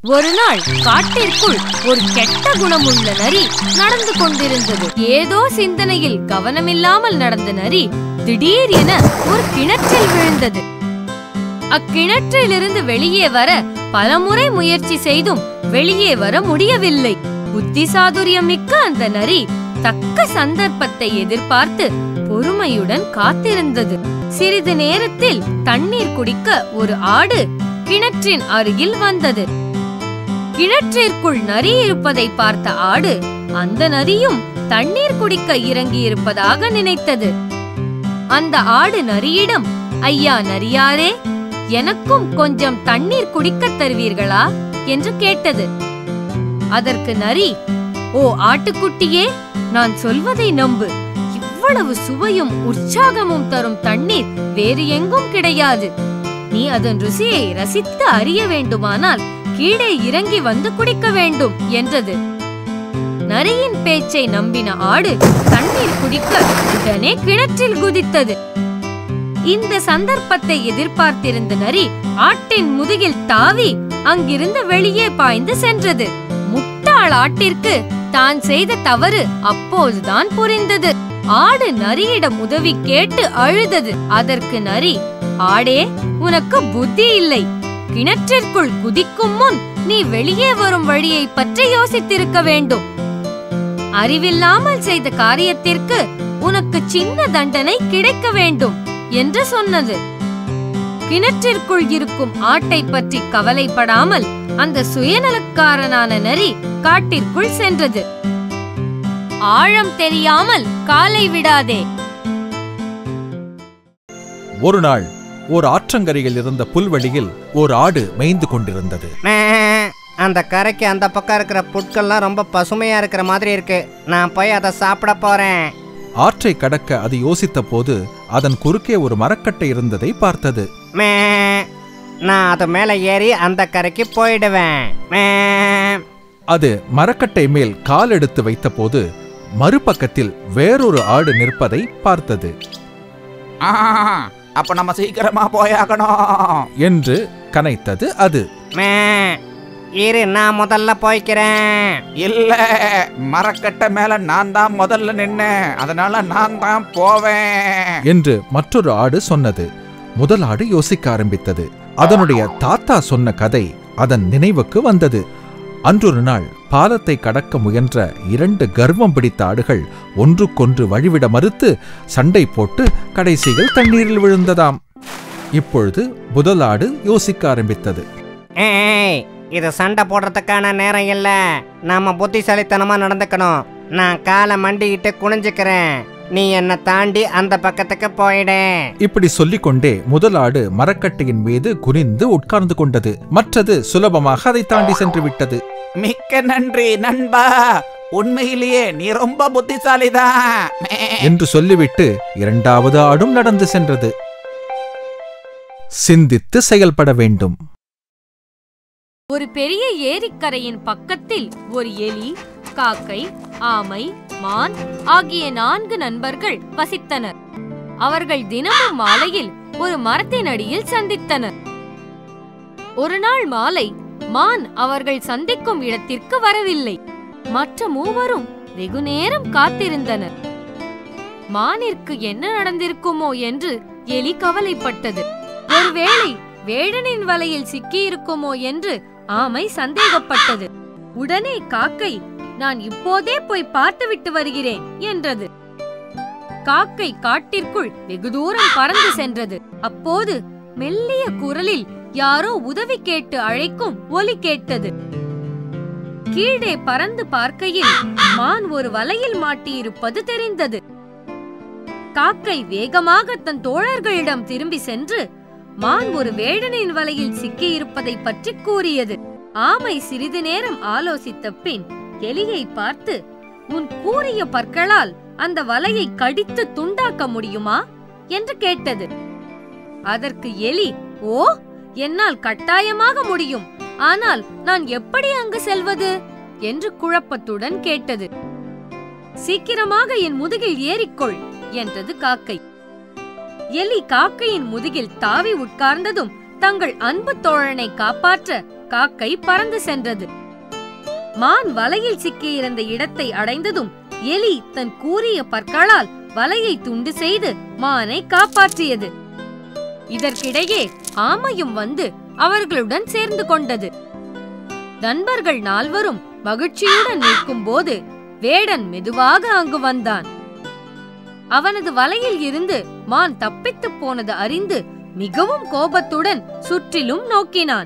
ஒரு நாள் காட்டிற்குள் ஒரு கெட்ட குணமுள்ள நரி நடந்து கொண்டிருந்தது ஏதோ சிந்தனையில் கவனமில்லாமல் நடந்த நரி திடீர் என ஒரு கிணற்றில் விழுந்தது அக்கிணற்றிலிருந்து வெளியே வர பலமுறை முயற்சி செய்தும் வெளியே வர முடியவில்லை புத்தி சாதுரியம் மிக்க அந்த நரி தக்க சந்தர்ப்பத்தை எதிர்பார்த்து பொறுமையுடன் காத்திருந்தது சிறிது நேரத்தில் தண்ணீர் குடிக்க ஒரு ஆடு கிணற்றின் அருகில் வந்தது கிணற்றிற்குள் நரி இருப்பதை பார்த்த ஆடு அந்த நரியும் தண்ணீர் குடிக்க இறங்கி இருப்பதாக நினைத்தது அந்த ஆடு நரியிடம் ஐயா நரியாரே எனக்கும் கொஞ்சம் தண்ணீர் குடிக்கத் தருவீர்களா என்று கேட்டது அதற்கு நரி ஓ ஆட்டுக்குட்டியே நான் சொல்வதை நம்பு இவ்வளவு சுவையும் உற்சாகமும் தரும் தண்ணீர் வேறு எங்கும் கிடையாது நீ அதன் ருசியை ரசித்து அறிய வேண்டுமானால் கீழே இறங்கி வந்து குடிக்க வேண்டும் என்றது நரியின் பேச்சை நம்பின ஆடு தண்ணீர் குடிக்க உடனே கிணற்றில் குதித்தது இந்த சந்தர்ப்பத்தை எதிர்பார்த்திருந்த நரி ஆட்டின் முதுகில் தாவி அங்கிருந்து வெளியே பாய்ந்து சென்றது முட்டாள் ஆட்டிற்கு தான் செய்த தவறு அப்போதுதான் புரிந்தது ஆடு நரியிடம் உதவி கேட்டு அழுதது அதற்கு நரி ஆடே உனக்கு புத்தி இல்லை கிணற்றிற்குள் குதிக்கும் முன் நீ வெளியே வரும் வழியை பற்றி யோசித்திருக்க வேண்டும் அறிவில்லாமல் செய்த காரியத்திற்கு உனக்கு சின்ன தண்டனை கிடைக்க வேண்டும் என்று சொன்னது கிணற்றிற்குள் இருக்கும் ஆட்டை பற்றி கவலைப்படாமல் அந்த சுயநலக்காரனான நரி காட்டிற்குள் சென்றது ஆழம் தெரியாமல் காலை விடாதே ஒரு நாள் ஓர் ஆற்றங்கரையில் இருந்த புல்வெளியில் ஓர் ஆடு மேய்ந்து கொண்டிருந்தது மே, அந்த கரைக்கு அந்த பக்கம் இருக்கிற புட்கள்லாம் ரொம்ப பசுமையா இருக்கிற மாதிரி இருக்கு நான் போய் அதை சாப்பிட போறேன் ஆற்றை கடக்க அது யோசித்த போது அதன் குறுக்கே ஒரு மரக்கட்டை இருந்ததை பார்த்தது மே, நான் அது மேலே ஏறி அந்த கரைக்கு போயிடுவேன் மே. அது மரக்கட்டை மேல் கால் எடுத்து வைத்தபோது மறுபக்கத்தில் வேறொரு ஆடு நிற்பதை பார்த்தது ஆ, அப்ப நம்ம சீக்கிரமா போயாகணும் என்று கனைத்தது அது மே, இரு நான் முதல்ல போய்க்கிறேன் இல்ல மரக்கட்டை மேல நான் தான் முதல்ல நின்னேன் அதனால நான் தான் போவேன் என்று மற்றொரு ஆடு சொன்னது முதல் ஆடு யோசிக்க ஆரம்பித்தது அதனுடைய தாத்தா சொன்ன கதை அதன் நினைவுக்கு வந்தது அன்றொரு நாள் பாலத்தை கடக்க முயன்ற இரண்டு கர்வம் பிடித்த ஆடுகள் ஒன்றுக்கொன்று வழிவிட மறுத்து சண்டை போட்டு கடைசியில் தண்ணீரில் விழுந்ததாம் இப்பொழுது முதல் ஆடு யோசிக்க ஆரம்பித்தது ஏய் இது சண்டை போடுறதுக்கான நேரம் இல்ல நாம புத்திசாலித்தனமா நடந்துக்கணும் நான் காலை மண்டிக்கிட்டு குனிஞ்சுக்கிறேன் நீ என்னை தாண்டி அந்த பக்கத்துக்கு போயிடு இப்படி சொல்லிக்கொண்டே முதல் ஆடு மரக்கட்டையின் மீது குனிந்து உட்கார்ந்து கொண்டது மற்றது சுலபமாக அதை தாண்டி சென்று விட்டது மிக்க நன்றி நண்பா உண்மையிலேயே நீ ரொம்ப புத்திசாலிதான் மே. என்று சொல்லிவிட்டு இரண்டாவது ஆடும் நடந்து சென்றது சிந்தித்து செயல்பட வேண்டும் ஒரு பெரிய ஏரிக்கரையின் பக்கத்தில் ஒரு எலி காக்கை ஆமை மான் ஆகிய நான்கு நண்பர்கள் வசித்தனர் அவர்கள் தினமும் மாலையில் ஒரு மரத்தின் அடியில் சந்தித்தனர் ஒரு நாள் மாலை மான் அவர்கள் சந்திக்கும் இடத்திற்கு வரவில்லை மற்ற மூவரும் வெகு நேரம் காத்திருந்தனர் மானிற்கு என்ன நடந்திருக்குமோ என்று எலி கவலைப்பட்டது ஒருவேளை வேடனின் வலையில் சிக்கியிருக்குமோ என்று ஆமை சந்தேகப்பட்டது உடனே காக்கை நான் இப்போதே போய் பார்த்துவிட்டு வருகிறேன் என்றது காக்கை காட்டிற்குள் வெகு தூரம் பறந்து சென்றது அப்போது மெல்லிய குரலில் யாரோ உதவி கேட்டு அழைக்கும் ஒலி கேட்டது கீழே பறந்து பார்க்கையில் மான் ஒரு வலையில் மாட்டியிருப்பது தெரிந்தது காக்கை வேகமாக தன் தோழர்களிடம் திரும்பி சென்று மான் ஒரு வேடனின் வலையில் சிக்கியிருப்பதை பற்றி கூறியது ஆமை சிறிது நேரம் ஆலோசித்த பின் எலியை பார்த்து உன் கூறிய பற்களால் அந்த வலையை கடித்து துண்டாக்க முடியுமா என்று கேட்டது அதற்கு எலி ஓ என்னால் கட்டாயமாக முடியும் ஆனால் நான் எப்படி அங்கு செல்வது என்று குழப்பத்துடன் கேட்டது சீக்கிரமாக என் முதுகில் ஏறிக்கொள் என்றது காக்கை எலி காக்கையின் முதுகில் தாவி உட்கார்ந்ததும் தங்கள் அன்பு தோழனை காப்பாற்ற காக்கை பறந்து சென்றது மான் வலையில் சிக்கியிருந்த இடத்தை அடைந்ததும் எலி தன் கூரிய பற்களால் வலையை துண்டு செய்து மானை காப்பாற்றியது இதற்கிடையே ஆமையும் வந்து அவர்களுடன் சேர்ந்து கொண்டது நண்பர்கள் நால்வரும் மகிழ்ச்சியுடன் நிற்கும்போது வேடன் மெதுவாக அங்கு வந்தான் அவனது வலையில் இருந்து மான் தப்பித்துப் போனது அறிந்து மிகவும் கோபத்துடன் சுற்றிலும் நோக்கினான்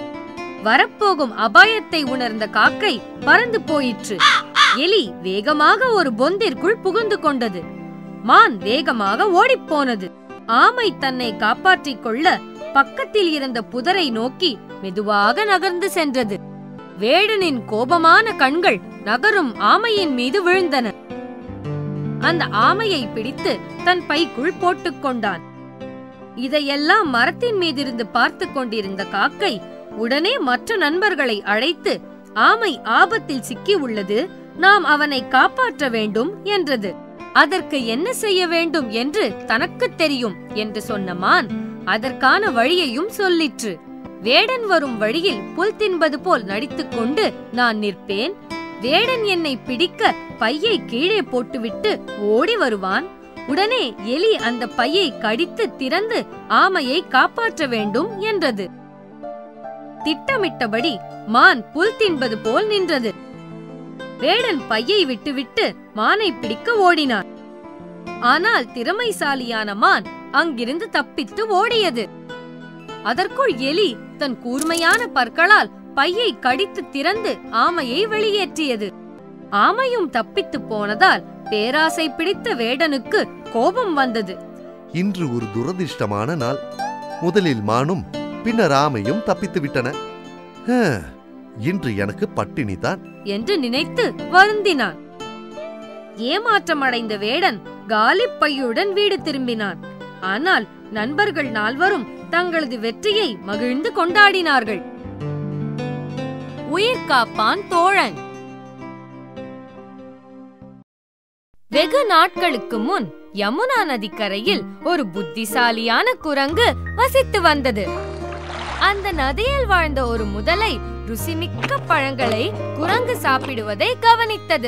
வரப்போகும் அபாயத்தை உணர்ந்த காக்கை பறந்து போயிற்று எலி வேகமாக ஒரு பொந்திற்குள் புகுந்து கொண்டது மான் வேகமாக ஓடிப்போனது ஆமை தன்னை காப்பாற்றிக் கொள்ள பக்கத்தில் இருந்த புதரை நோக்கி மெதுவாக நகர்ந்து சென்றது வேடனின் கோபமான கண்கள் நகரும் ஆமையின் மீது விழுந்தன அந்த ஆமையை பிடித்து தன் பைக்குள் போட்டுக் கொண்டான் இதையெல்லாம் மரத்தின் மீதிருந்து பார்த்து கொண்டிருந்த காக்கை உடனே மற்ற நண்பர்களை அழைத்து ஆமை ஆபத்தில் சிக்கி உள்ளது நாம் அவனை காப்பாற்ற வேண்டும் என்றது அதற்கு என்ன செய்ய வேண்டும் என்று தனக்குத் தெரியும் என்று சொன்ன மான் அதற்கான வழியையும் சொல்லிற்று வேடன் வரும் வழியில் புல் தின்பது போல் நடித்துக்கொண்டு நான் நிற்பேன் வேடன் என்னை பிடிக்க பையை கீழே போட்டுவிட்டு ஓடி வருவான் உடனே எலி அந்த பையை கடித்து திறந்து ஆமையை காப்பாற்ற வேண்டும் என்றது திட்டமிட்டபடி மான் புல் தின்பது போல் நின்றது வேடன் பையை விட்டுவிட்டு மானை பிடிக்க ஓடினான் ஆனால் திறமைசாலியான மான் அங்கிருந்து தப்பித்து ஓடியது அதற்குள் எலி தன் கூர்மையான பற்களால் பையை கடித்து திறந்து ஆமையை வெளியேற்றியது ஆமையும் தப்பித்து போனதால் பேராசை பிடித்த வேடனுக்கு கோபம் வந்தது இன்று ஒரு துரதிர்ஷ்டமான நாள் முதலில் மானும் பின்னர் ஆமையும் தப்பித்து விட்டன ஹே, இன்று எனக்கு பட்டினிதான் என்று நினைத்து வருந்தினான் ஏமாற்றமடைந்த வேடன் காலிப் பையுடன் வீடு திரும்பினான் ஆனால் நண்பர்கள் நால்வரும் தங்களது வெற்றியை மகிழ்ந்து கொண்டாடினார்கள் உயிர் காப்பான் தோழன் வெகு நாட்களுக்கு முன் யமுனா நதிக்கரையில் ஒரு புத்திசாலியான குரங்கு வசித்து வந்தது அந்த நதியில் வாழ்ந்த ஒரு முதலை ருசிமிக்க பழங்களை குரங்கு சாப்பிடுவதை கவனித்தது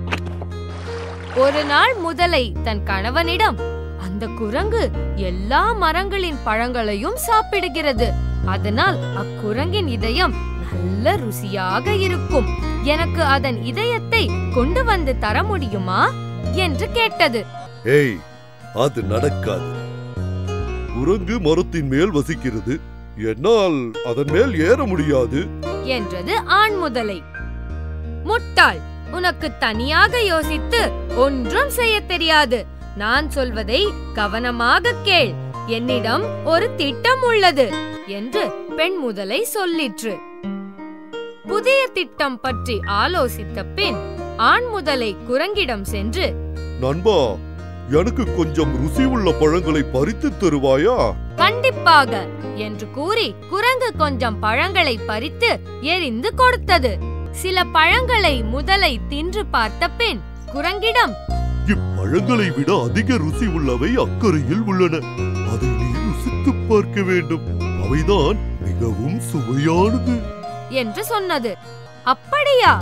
ஒரு நாள் முதலை தன் கணவனிடம் அந்த குரங்கு எல்லா மரங்களின் பழங்களையும் சாப்பிடுகிறது அதனால் அக்குரங்கின் இதயம் நல்ல ருசியாக இருக்கும் எனக்கு அதன் இதயத்தை கொண்டு வந்து தர முடியுமா என்று கேட்டது ஏய் அது நடக்காது குரங்கு மரத்தின் மேல் வசிக்கிறது என்னால் அதன் மேல் ஏற முடியாது என்றது ஆண் முதலை முட்டாள் உனக்கு தனியாக யோசித்து ஒன்றும் செய்ய தெரியாது நான் சொல்வதை கவனமாக கேள் என்னிடம் ஒரு திட்டம் உள்ளது என்று பெண் முதலை சொல்லிற்று புதிய திட்டம் பற்றி ஆலோசித்த பின் ஆண் முதலை குரங்கிடம் சென்று நண்பா எனக்கு கொஞ்சம் ருசி உள்ள பழங்களை பறித்து தருவாயா கண்டிப்பாக என்று கூறி குரங்கு கொஞ்சம் பழங்களை பறித்து எரிந்து கொடுத்தது சில பழங்களை முதலை தின்று பார்த்த பின் குரங்கிடம் இப்பழங்களை விட அதிக ருசி உள்ளவை அக்கறையில் உள்ளன அதை நீ ருசித்துப் பார்க்க வேண்டும் அவைதான் மிகவும் சுவையானது என்று சொன்னது அப்படியா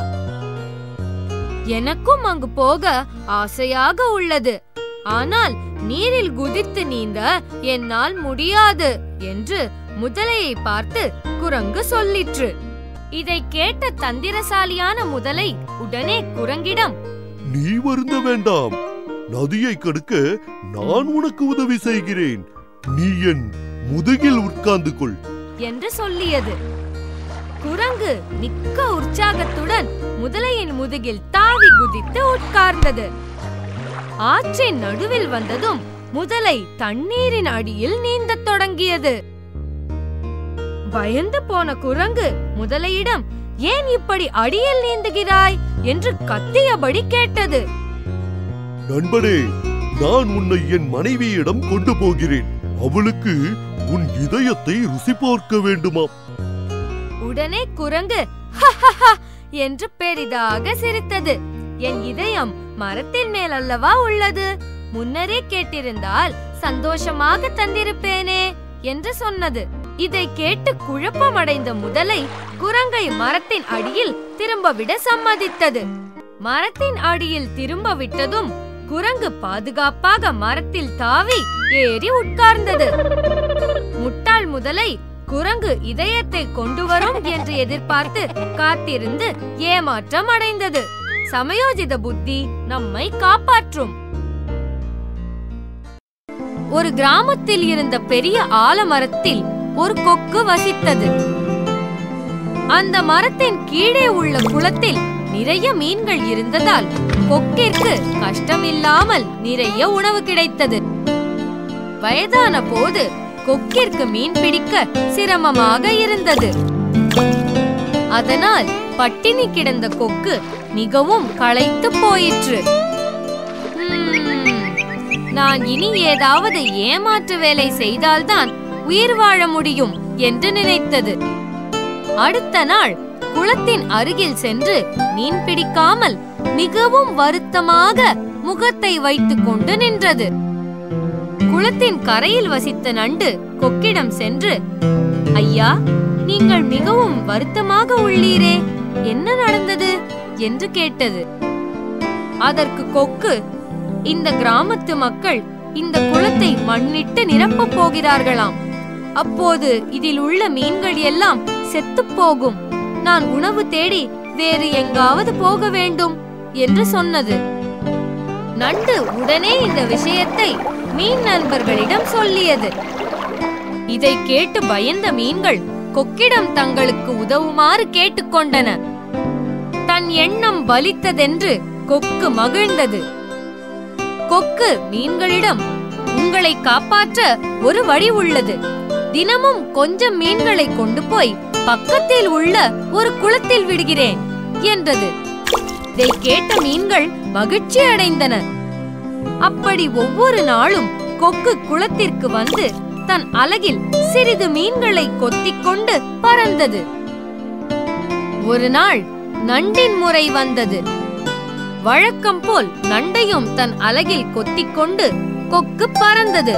எனக்கும் அங்கு போக ஆசையாக உள்ளது ஆனால் நீரில் குதித்து நீந்த என்னால் முடியாது என்று முதலையை பார்த்து குரங்கு சொல்லிற்று இதை கேட்ட தந்திரசாலியான முதலை உடனே குரங்கிடம் நீ வருந்த வேண்டாம் நதியை கடுக்க நான் உனக்கு உதவி செய்கிறேன் நீ என் முதுகில் உட்கார்ந்து கொள் என்று சொல்லியது குரங்கு மிக்க உற்சாகத்துடன் முதலையின் முதுகில் தாவி குதித்து உட்கார்ந்தது ஆற்றின் நடுவில் வந்ததும் முதலை தண்ணீரின் அடியில் நீந்தத் தொடங்கியது பயந்து போன குரங்கு முதலையிடம் ஏன் இப்படி அடியில் நீந்துகிறாய் என்று கத்தியபடி கேட்டது நண்பனே நான் உன்னை என் மனைவியிடம் கொண்டு போகிறேன் அவளுக்கு உன் இதயத்தை ருசி பார்க்க வேண்டுமாம் உடனே குரங்கு "ஹஹஹா" என்று பெரிதாக சிரித்தது என் இதயம் மரத்தின் மேல் அல்லவா உள்ளது முன்னரே கேட்டிருந்தால் சந்தோஷமாக தந்திருப்பேனே என்று சொன்னது இதை கேட்டு குழப்பமடைந்த முதலை குரங்கை மரத்தின் அடியில் திரும்ப விட சம்மதித்தது மரத்தின் அடியில் திரும்ப விட்டதும் குரங்கு பாதுகாப்பாக மரத்தில் தாவி ஏறி உட்கார்ந்தது முட்டாள் முதலை குரங்கு இதயத்தை கொண்டு வரும் என்று எதிர்பார்த்து காத்திருந்து ஏமாற்றம் அடைந்தது சமயோஜித புத்தி நம்மை காப்பாற்றும் ஒரு கிராமத்தில் இருந்த பெரிய ஆலமரத்தில் ஒரு கொக்கு வசித்தது அந்த மரத்தின் கீழே உள்ள குளத்தில் நிறைய மீன்கள் இருந்ததால் கொக்கிற்கு கஷ்டமில்லாமல் நிறைய உணவு கிடைத்தது வயதான போது கொக்கிற்கு மீன் பிடிக்க சிரமமாக இருந்தது அதனால் பட்டினி கிடந்த கொக்கு மிகவும் களைத்து போயிற்று "ஹம், நான் இனி ஏதாவது ஏமாற்று வேலை செய்தால்தான் உயிர் வாழ முடியும் என்று நினைத்தது அடுத்த நாள் குளத்தின் அருகில் சென்று மீன் பிடிக்காமல் மிகவும் வருத்தமாக முகத்தை வைத்துக் கொண்டு நின்றது குளத்தின் கரையில் வசித்த நண்டு கொக்கிடம் சென்று ஐயா நீங்கள் மிகவும் வருத்தமாக உள்ளீரே என்ன நடந்தது என்று கேட்டது அதற்கு கொக்கு இந்த கிராமத்து மக்கள் இந்த குளத்தை மண்ணிட்டு நிரப்பப் போகிறார்களாம் அப்போது இதில் உள்ள மீன்கள் எல்லாம் செத்துப் போகும் நான் உணவு தேடி வேறு எங்காவது போக வேண்டும் என்று சொன்னது நண்டு உடனே இந்த விஷயத்தை மீன் நண்பர்களிடம் சொல்லியது இதை கேட்டு பயந்த மீன்கள் கொக்கிடம் தங்களுக்கு உதவுமாறு கேட்டுக்கொண்டன தன் எண்ணம் பலித்ததென்று கொக்கு மகிழ்ந்தது கொக்கு மீன்களிடம் உங்களை காப்பாற்ற ஒரு வழி உள்ளது தினமும் கொஞ்சம் மீன்களை கொண்டு போய் பக்கத்தில் உள்ள ஒரு குளத்தில் விடுகிறேன் என்றது இதை கேட்ட மீன்கள் மகிழ்ச்சி அடைந்தன அப்படி ஒவ்வொரு நாளும் கொக்கு குளத்திற்கு வந்து தன் அலகில் சிறிது மீன்களை கொத்திக் கொண்டு பறந்தது ஒரு நாள் நண்டின் முறை வந்தது வழக்கம் போல் நண்டையும் தன் அலகில் கொத்திக் கொண்டு கொக்கு பறந்தது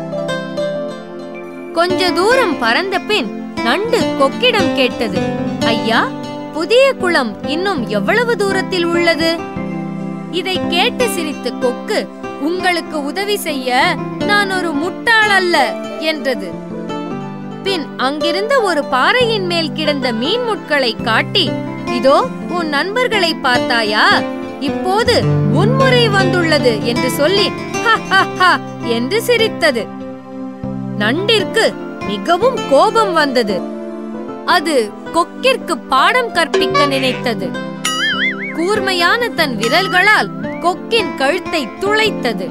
கொஞ்ச தூரம் பறந்த பின் நண்டு கொக்கிடம் கேட்டது ஐயா புதிய குளம் இன்னும் எவ்வளவு தூரத்தில் உள்ளது இதை கேட்டு சிரித்த கொக்கு உங்களுக்கு உதவி செய்ய நான் ஒரு முட்டாள் அல்ல என்றது பின் அங்கிருந்த ஒரு பாறையின் மேல் கிடந்த மீன் முட்களை காட்டி இதோ உன் நண்பர்களை பார்த்தாயா இப்போது உன்முறை வந்துள்ளது என்று சொல்லி "ஹ, ஹ, ஹ" என்று சிரித்தது நண்டிற்கு மிகவும் கோபம் வந்தது அது கொக்கிற்கு பாடம் கற்பிக்க நினைத்தது கூர்மையான தன் விரல்களால் கொக்கின் கழுத்தை துளைத்தது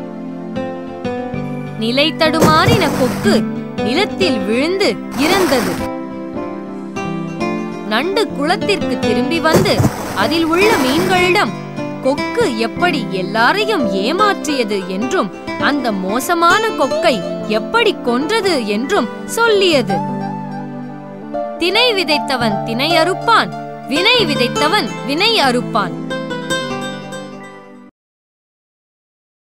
நிலை தடுமாறின கொக்கு நிலத்தில் விழுந்து இறந்தது நண்டு குளத்திற்கு திரும்பி வந்து அதில் உள்ள மீன்களிடம் கொக்கு எப்படி எல்லாரையும் ஏமாற்றியது என்றும் அந்த மோசமான கொக்கை எப்படி கொன்றது என்றும் சொல்லியது தினை விதைத்தவன் தினை அறுப்பான் வினை விதைத்தவன் வினை அறுப்பான்